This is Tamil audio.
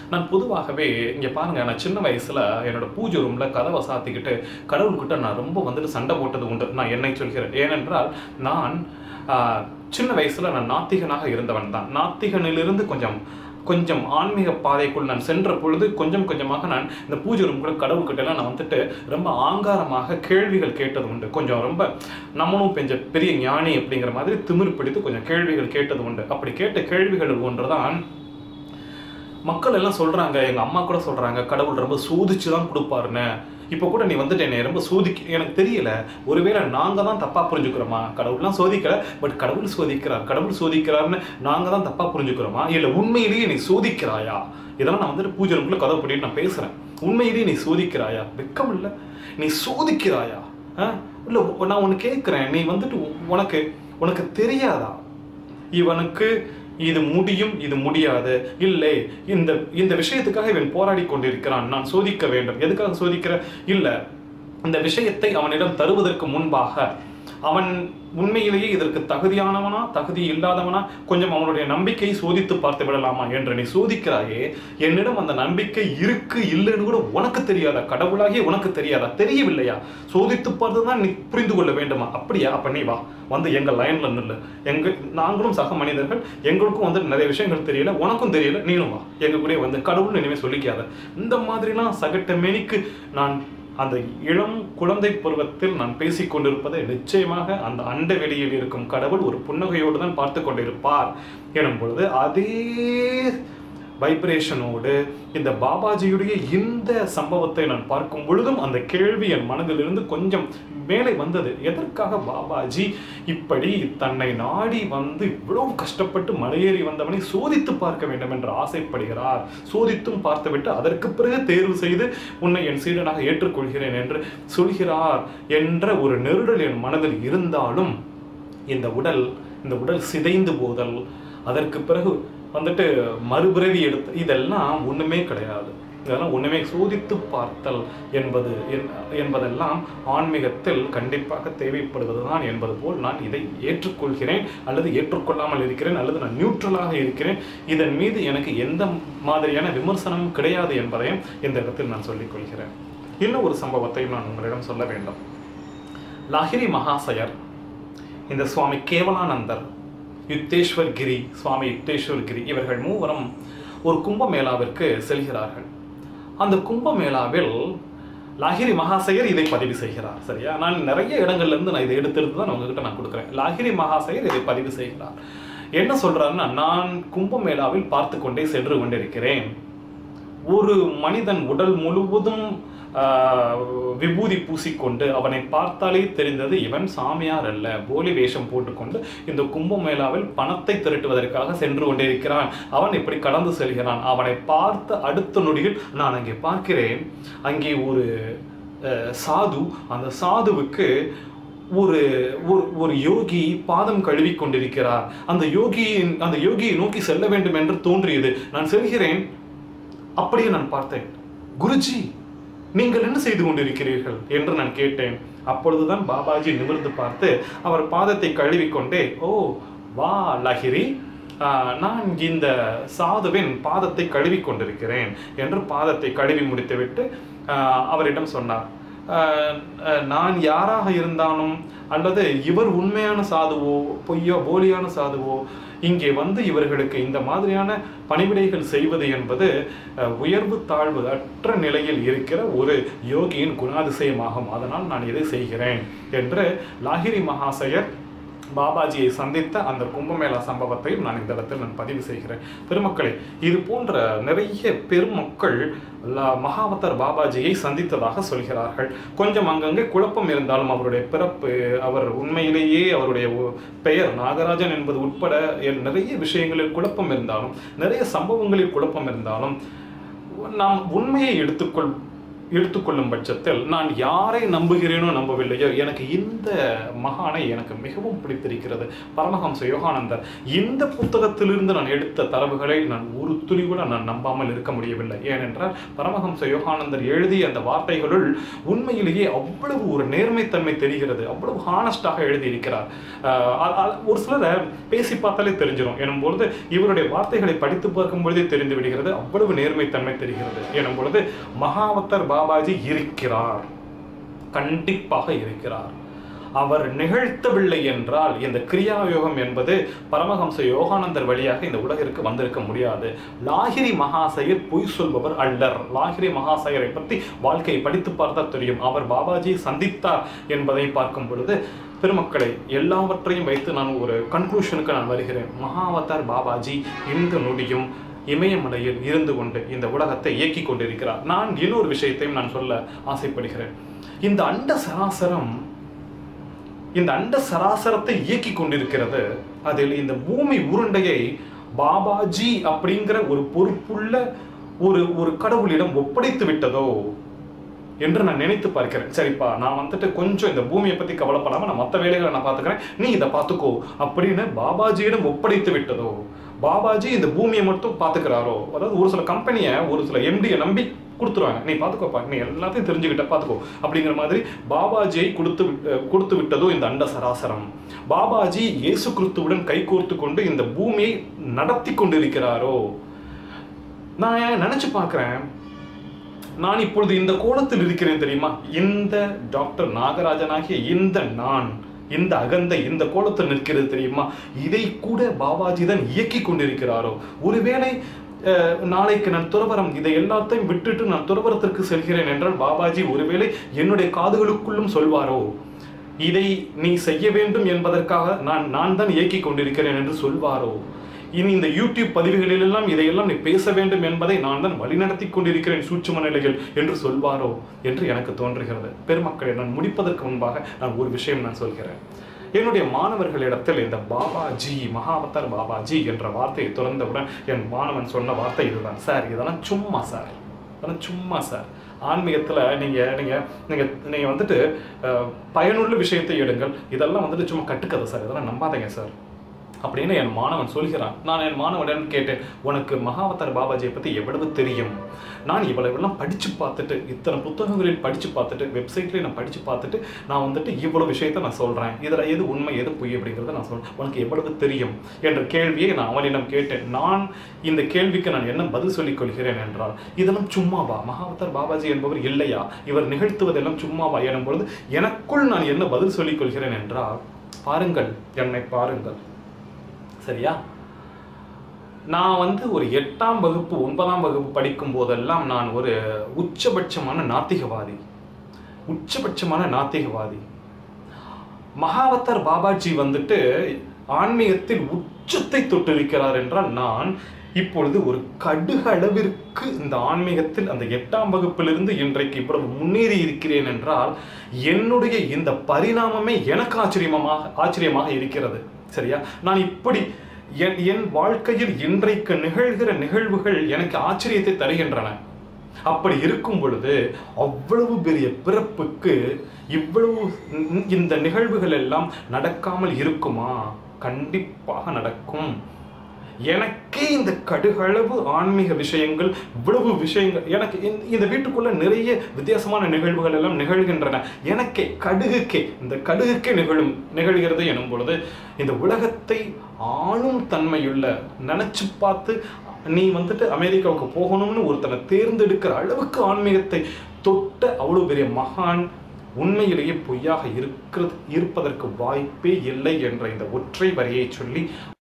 நான் பொதுவாகவே இங்கே பாருங்க நான் சின்ன வயசுல என்னோட பூஜை ரூம்ல கதவை சாத்திக்கிட்டு கடவுள்கிட்ட நான் ரொம்ப வந்துட்டு சண்டை போட்டது உண்டு நான் என்னை சொல்கிறேன் ஏனென்றால் நான் ஆஹ், சின்ன வயசுல நான் நாத்திகனாக இருந்தவன் தான் நாத்திகனிலிருந்து கொஞ்சம் கொஞ்சம் ஆன்மீக பாதைக்குள் நான் சென்ற பொழுது கொஞ்சம் கொஞ்சமாக நான் இந்த பூஜை ரூம்குள்ள கடவுள்கிட்ட எல்லாம் நான் வந்துட்டு ரொம்ப ஆங்காரமாக கேள்விகள் கேட்டது உண்டு கொஞ்சம் ரொம்ப நம்மளும் கொஞ்சம் பெரிய ஞானி அப்படிங்கிற மாதிரி திமிரு பிடித்து கொஞ்சம் கேள்விகள் கேட்டது உண்டு அப்படி கேட்ட கேள்விகள் ஒன்றுதான் மக்கள் எல்லாம் சொல்றாங்க எங்க அம்மா கூட சொல்றாங்க கடவுள் ரொம்ப சோதிச்சு தான் கொடுப்பாருன்னு இப்போ கூட நீ வந்துட்டு என்னை ரொம்ப சோதிக்க எனக்கு தெரியல ஒருவேளை நாங்க தான் தப்பா புரிஞ்சுக்கிறோமா கடவுள்லாம் சோதிக்கல பட் கடவுள் சோதிக்கிறார் கடவுள் சோதிக்கிறாருன்னு நாங்க தான் தப்பா புரிஞ்சுக்கிறோமா இல்ல உண்மையிலேயே நீ சோதிக்கிறாயா இதெல்லாம் நான் வந்துட்டு பூஜை ரூம்ல கதவு பண்ணிட்டு நான் பேசுறேன் உண்மையிலேயே நீ சோதிக்கிறாயா வெக்கம் இல்ல நீ சோதிக்கிறாயா ஆ? இல்ல உ- நான் உனக்கு கேட்கிறேன் நீ வந்துட்டு உ- உனக்கு உனக்கு தெரியாதா இவனுக்கு இது முடியும் இது முடியாது இல்லை இந்த இந்த விஷயத்துக்காக இவன் போராடி கொண்டிருக்கிறான் நான் சோதிக்க வேண்டும் எதுக்காக சோதிக்கிற இல்ல இந்த விஷயத்தை அவனிடம் தருவதற்கு முன்பாக அவன் உண்மையிலேயே இதற்கு தகுதியானவனா தகுதி இல்லாதவனா கொஞ்சம் அவனுடைய நம்பிக்கையை சோதித்து பார்த்து விடலாமா என்று நீ சோதிக்கிறாயே என்னிடம் அந்த நம்பிக்கை இருக்கு இல்லைன்னு கூட உனக்கு தெரியாதா கடவுளாகிய உனக்கு தெரியாதா தெரியவில்லையா சோதித்து பார்த்து தான் நீ புரிந்து கொள்ள வேண்டுமா அப்படியா அப்ப நீ வா வந்து எங்க லைன்ல நில்லு எங்க நாங்களும் சக மனிதர்கள் எங்களுக்கும் வந்து நிறைய விஷயங்கள் தெரியல உனக்கும் தெரியல நீனும் வா எங்க கூட வந்து கடவுள் இனிமே சொல்லிக்காத இந்த மாதிரிலாம் சகட்ட மேனிக்கு நான் அந்த இளம் குழந்தை பருவத்தில் நான் பேசிக் கொண்டிருப்பதை நிச்சயமாக அந்த அண்ட வெளியில் இருக்கும் கடவுள் ஒரு புன்னகையோடு தான் பார்த்து கொண்டிருப்பார் எனும் பொழுது அதே வைப்ரேஷனோடு இந்த பாபாஜியுடைய இந்த சம்பவத்தை நான் பார்க்கும் பொழுதும் அந்த கேள்வி என் மனதிலிருந்து கொஞ்சம் மேலே வந்தது எதற்காக பாபாஜி இப்படி தன்னை நாடி வந்து இவ்வளவு கஷ்டப்பட்டு மலையேறி வந்தவனை சோதித்து பார்க்க வேண்டும் என்று ஆசைப்படுகிறார் சோதித்தும் பார்த்துவிட்டு அதற்கு பிறகு தேர்வு செய்து உன்னை என் சீடனாக ஏற்றுக்கொள்கிறேன் என்று சொல்கிறார் என்ற ஒரு நெருடல் என் மனதில் இருந்தாலும் இந்த உடல் இந்த உடல் சிதைந்து போதல் அதற்கு பிறகு வந்துட்டு மறுபிறவி எடுத்து இதெல்லாம் ஒண்ணுமே கிடையாது இதெல்லாம் ஒண்ணுமே சோதித்து பார்த்தல் என்பது என்- என்பதெல்லாம் ஆன்மீகத்தில் கண்டிப்பாக தேவைப்படுவதுதான் என்பது போல் நான் இதை ஏற்றுக்கொள்கிறேன் அல்லது ஏற்றுக்கொள்ளாமல் இருக்கிறேன் அல்லது நான் நியூட்ரலாக இருக்கிறேன் இதன் மீது எனக்கு எந்த மாதிரியான விமர்சனமும் கிடையாது என்பதையும் இந்த இடத்தில் நான் சொல்லிக் கொள்கிறேன் இன்னும் ஒரு சம்பவத்தையும் நான் உங்களிடம் சொல்ல வேண்டும் லாகிரி மகாசயர் இந்த சுவாமி கேவலானந்தர் யுக்தேஸ்வர் கிரி சுவாமி யுக்தேஸ்வர் கிரி இவர்கள் மூவரும் ஒரு கும்பமேளாவிற்கு செல்கிறார்கள் அந்த கும்பமேளாவில் லாகிரி மகாசயர் இதை பதிவு செய்கிறார் சரியா நான் நிறைய இடங்கள்ல இருந்து நான் இதை எடுத்தெடுத்து தான் உங்ககிட்ட நான் கொடுக்குறேன் லாகிரி மகாசயர் இதை பதிவு செய்கிறார் என்ன சொல்றாருன்னா நான் கும்பமேளாவில் பார்த்து கொண்டே சென்று கொண்டிருக்கிறேன் ஒரு மனிதன் உடல் முழுவதும் ஆஹ், விபூதி பூசிக்கொண்டு அவனை பார்த்தாலே தெரிந்தது இவன் சாமியார் அல்ல போலி வேஷம் போட்டுக்கொண்டு இந்த கும்பமேளாவில் பணத்தை திரட்டுவதற்காக சென்று கொண்டிருக்கிறான் அவன் இப்படி கடந்து செல்கிறான் அவனை பார்த்த அடுத்த நொடியில் நான் அங்கே பார்க்கிறேன் அங்கே ஒரு அஹ், சாது அந்த சாதுவுக்கு ஒரு ஒரு ஒரு யோகி பாதம் கழுவி கொண்டிருக்கிறார் அந்த யோகியின் அந்த யோகியை நோக்கி செல்ல வேண்டும் என்று தோன்றியது நான் செல்கிறேன் அப்படியே நான் பார்த்தேன் குருஜி நீங்கள் என்ன செய்து கொண்டிருக்கிறீர்கள் என்று நான் கேட்டேன் அப்பொழுதுதான் பாபாஜி நிமிர்ந்து பார்த்து அவர் பாதத்தை கழுவிக்கொண்டே ஓ வா லஹிரி ஆஹ், நான் இந்த சாதுவின் பாதத்தை கழுவி கொண்டிருக்கிறேன் என்று பாதத்தை கழுவி முடித்துவிட்டு ஆஹ், அவரிடம் சொன்னார் ஆஹ், ஆஹ், நான் யாராக இருந்தாலும் அல்லது இவர் உண்மையான சாதுவோ பொய்யோ போலியான சாதுவோ இங்கே வந்து இவர்களுக்கு இந்த மாதிரியான பணிவிடைகள் செய்வது என்பது அஹ், உயர்வு தாழ்வு அற்ற நிலையில் இருக்கிற ஒரு யோகியின் குணாதிசயமாகும் அதனால் நான் இதை செய்கிறேன் என்று லாகிரி மகாசயர் பாபாஜியை சந்தித்த அந்த கும்பமேளா சம்பவத்தையும் நான் இந்த இடத்தில் நான் பதிவு செய்கிறேன் பெருமக்களே இது போன்ற நிறைய பெருமக்கள் ல- மகாவதர் பாபாஜியை சந்தித்ததாக சொல்கிறார்கள் கொஞ்சம் அங்கங்கே குழப்பம் இருந்தாலும் அவருடைய பிறப்பு அவர் உண்மையிலேயே அவருடைய ஒ- பெயர் நாகராஜன் என்பது உட்பட எல்- நிறைய விஷயங்களில் குழப்பம் இருந்தாலும் நிறைய சம்பவங்களில் குழப்பம் இருந்தாலும் நாம் உண்மையை எடுத்துக்கொள் எடுத்துக்கொள்ளும் பட்சத்தில் நான் யாரை நம்புகிறேனோ நம்பவில்லையோ எனக்கு இந்த மகானை எனக்கு மிகவும் பிடித்திருக்கிறது பரமஹம்ச யோகானந்தர் இந்த புத்தகத்திலிருந்து நான் எடுத்த தரவுகளை நான் ஒரு துளி கூட நான் நம்பாமல் இருக்க முடியவில்லை ஏனென்றால் பரமஹம்ச யோகானந்தர் எழுதிய அந்த வார்த்தைகளுள் உண்மையிலேயே அவ்வளவு ஒரு நேர்மைத்தன்மை தெரிகிறது அவ்வளவு ஹானஸ்டாக எழுதியிருக்கிறார் ஆஹ் அ- அ- ஒரு சிலரை பேசி பார்த்தாலே தெரிஞ்சிடும் எனும்பொழுது இவருடைய வார்த்தைகளை படித்து பார்க்கும் பொழுதே தெரிந்து விடுகிறது அவ்வளவு நேர்மைத்தன்மை தெரிகிறது எனும் பொழுது மகாவத்தர் பாபாஜி இருக்கிறார் கண்டிப்பாக இருக்கிறார் அவர் நிகழ்த்தவில்லை என்றால் இந்த கிரியாயோகம் என்பது பரமஹம்ச யோகானந்தர் வழியாக இந்த உலகிற்கு வந்திருக்க முடியாது லாகிரி மகாசயர் பொய் சொல்பவர் அல்லர் லாகிரி மகாசயரை பற்றி வாழ்க்கையை படித்து பார்த்தால் தெரியும் அவர் பாபாஜியை சந்தித்தார் என்பதை பார்க்கும் பொழுது பெருமக்களை எல்லாவற்றையும் வைத்து நான் ஒரு கன்க்ளூஷனுக்கு நான் வருகிறேன் மகாவதார் பாபாஜி இந்த நொடியும் இமயமலையில் இருந்து கொண்டு இந்த உலகத்தை இயக்கிக் கொண்டிருக்கிறார் நான் இன்னொரு விஷயத்தையும் நான் சொல்ல ஆசைப்படுகிறேன் இந்த அண்ட சராசரம் இந்த அண்ட சராசரத்தை இயக்கி கொண்டிருக்கிறது அதில் இந்த பூமி உருண்டையை பாபாஜி அப்படிங்கிற ஒரு பொறுப்புள்ள ஒரு ஒரு கடவுளிடம் ஒப்படைத்து விட்டதோ என்று நான் நினைத்து பார்க்கிறேன் சரிப்பா நான் வந்துட்டு கொஞ்சம் இந்த பூமியை பத்தி கவலைப்படாம நான் மற்ற வேலைகளை நான் பார்த்துக்கிறேன் நீ இதை பார்த்துக்கோ அப்படின்னு பாபாஜியிடம் ஒப்படைத்து விட்டதோ பாபாஜி இந்த பூமியை மட்டும் பார்த்துக்கிறாரோ அதாவது ஒரு சில கம்பெனியை ஒரு சில எம்டியை நம்பி கொடுத்துருவாங்க நீ பார்த்துக்கோப்பா நீ எல்லாத்தையும் தெரிஞ்சுக்கிட்ட பார்த்துக்கோ அப்படிங்கிற மாதிரி பாபாஜியை கொடுத்து விட்- அஹ் கொடுத்து விட்டதோ இந்த அண்ட சராசரம் பாபாஜி இயேசு கிறிஸ்துவுடன் கைகோர்த்து கொண்டு இந்த பூமியை நடத்தி கொண்டிருக்கிறாரோ நான் நினைச்சு பார்க்கிறேன் நான் இப்பொழுது இந்த கோலத்தில் இருக்கிறேன் தெரியுமா இந்த டாக்டர் நாகராஜனாகிய இந்த நான் இந்த அகந்தை இந்த கோலத்தில் நிற்கிறது தெரியுமா இதை கூட பாபாஜி தான் இயக்கி கொண்டிருக்கிறாரோ ஒருவேளை அஹ், நாளைக்கு நான் துறவரம் இதை எல்லாத்தையும் விட்டுட்டு நான் துறவரத்திற்கு செல்கிறேன் என்றால் பாபாஜி ஒருவேளை என்னுடைய காதுகளுக்குள்ளும் சொல்வாரோ இதை நீ செய்ய வேண்டும் என்பதற்காக நான் நான் தான் இயக்கி கொண்டிருக்கிறேன் என்று சொல்வாரோ இனி இந்த யூடியூப் பதிவுகளிலெல்லாம் இதையெல்லாம் நீ பேச வேண்டும் என்பதை நான் தான் வழிநடத்தி கொண்டிருக்கிறேன் சூட்சும நிலையில் என்று சொல்வாரோ என்று எனக்கு தோன்றுகிறது பெருமக்களை நான் முடிப்பதற்கு முன்பாக நான் ஒரு விஷயம் நான் சொல்கிறேன் என்னுடைய மாணவர்களிடத்தில் இந்த பாபாஜி மகாவதார் பாபாஜி என்ற வார்த்தையை துறந்தவுடன் என் மாணவன் சொன்ன வார்த்தை இதுதான் சார் இதெல்லாம் சும்மா சார் அதெல்லாம் சும்மா சார் ஆன்மீகத்தில் நீங்கள் நீங்கள் நீங்கள் நீங்கள் வந்துட்டு அஹ், பயனுள்ள விஷயத்தை எடுங்கள் இதெல்லாம் வந்துட்டு சும்மா கட்டுக்கதை சார் இதெல்லாம் நம்பாதீங்க சார் அப்படின்னு என் மாணவன் சொல்கிறான் நான் என் மாணவனிடம் கேட்டேன் உனக்கு மகாவதார் பாபாஜியை பற்றி எவ்வளவு தெரியும் நான் இவ்வளவெல்லாம் படித்து பார்த்துட்டு இத்தனை புத்தகங்களில் படித்து பார்த்துட்டு வெப்சைட்லேயே நான் படித்து பார்த்துட்டு நான் வந்துட்டு இவ்வளோ விஷயத்தை நான் சொல்கிறேன் இதில் எது உண்மை எது பொய் அப்படிங்கிறத நான் சொல்றேன் உனக்கு எவ்வளவு தெரியும் என்ற கேள்வியை நான் அவனிடம் கேட்டேன் நான் இந்த கேள்விக்கு நான் என்ன பதில் சொல்லிக் கொள்கிறேன் என்றால் இதெல்லாம் சும்மாவா மகாவதார் பாபாஜி என்பவர் இல்லையா இவர் நிகழ்த்துவதெல்லாம் சும்மாவா எனும் பொழுது எனக்குள் நான் என்ன பதில் சொல்லிக் கொள்கிறேன் என்றால் பாருங்கள் என்னை பாருங்கள் சரியா நான் வந்து ஒரு எட்டாம் வகுப்பு ஒன்பதாம் வகுப்பு படிக்கும் போதெல்லாம் நான் ஒரு உச்சபட்சமான நாத்திகவாதி உச்சபட்சமான நாத்திகவாதி மகாவதார் பாபாஜி வந்துட்டு ஆன்மீகத்தில் உச்சத்தை தொட்டிருக்கிறார் என்றால் நான் இப்பொழுது ஒரு கடுகு அளவிற்கு இந்த ஆன்மீகத்தில் அந்த எட்டாம் வகுப்பிலிருந்து இன்றைக்கு இவ்வளவு முன்னேறி இருக்கிறேன் என்றால் என்னுடைய இந்த பரிணாமமே எனக்கு ஆச்சரியமாக ஆச்சரியமாக இருக்கிறது சரியா நான் இப்படி என் என் வாழ்க்கையில் இன்றைக்கு நிகழ்கிற நிகழ்வுகள் எனக்கு ஆச்சரியத்தை தருகின்றன அப்படி இருக்கும் பொழுது அவ்வளவு பெரிய பிறப்புக்கு இவ்வளவு இந்த- இந்த நிகழ்வுகள் எல்லாம் நடக்காமல் இருக்குமா கண்டிப்பாக நடக்கும் எனக்கே இந்த கடுகளவு ஆன்மீக விஷயங்கள் இவ்வளவு விஷயங்கள் எனக்கு இந்த- இந்த வீட்டுக்குள்ள நிறைய வித்தியாசமான நிகழ்வுகள் எல்லாம் நிகழ்கின்றன எனக்கே கடுகுக்கே இந்த கடுகுக்கே நிகழும் நிகழ்கிறது எனும் பொழுது இந்த உலகத்தை ஆளும் தன்மையுள்ள நினைச்சு பார்த்து நீ வந்துட்டு அமெரிக்காவுக்கு போகணும்னு ஒருத்தனை தேர்ந்தெடுக்கிற அளவுக்கு ஆன்மீகத்தை தொட்ட அவ்வளவு பெரிய மகான் உண்மையிலேயே பொய்யாக இருக்கிறது இருப்பதற்கு வாய்ப்பே இல்லை என்ற இந்த ஒற்றை வரியை சொல்லி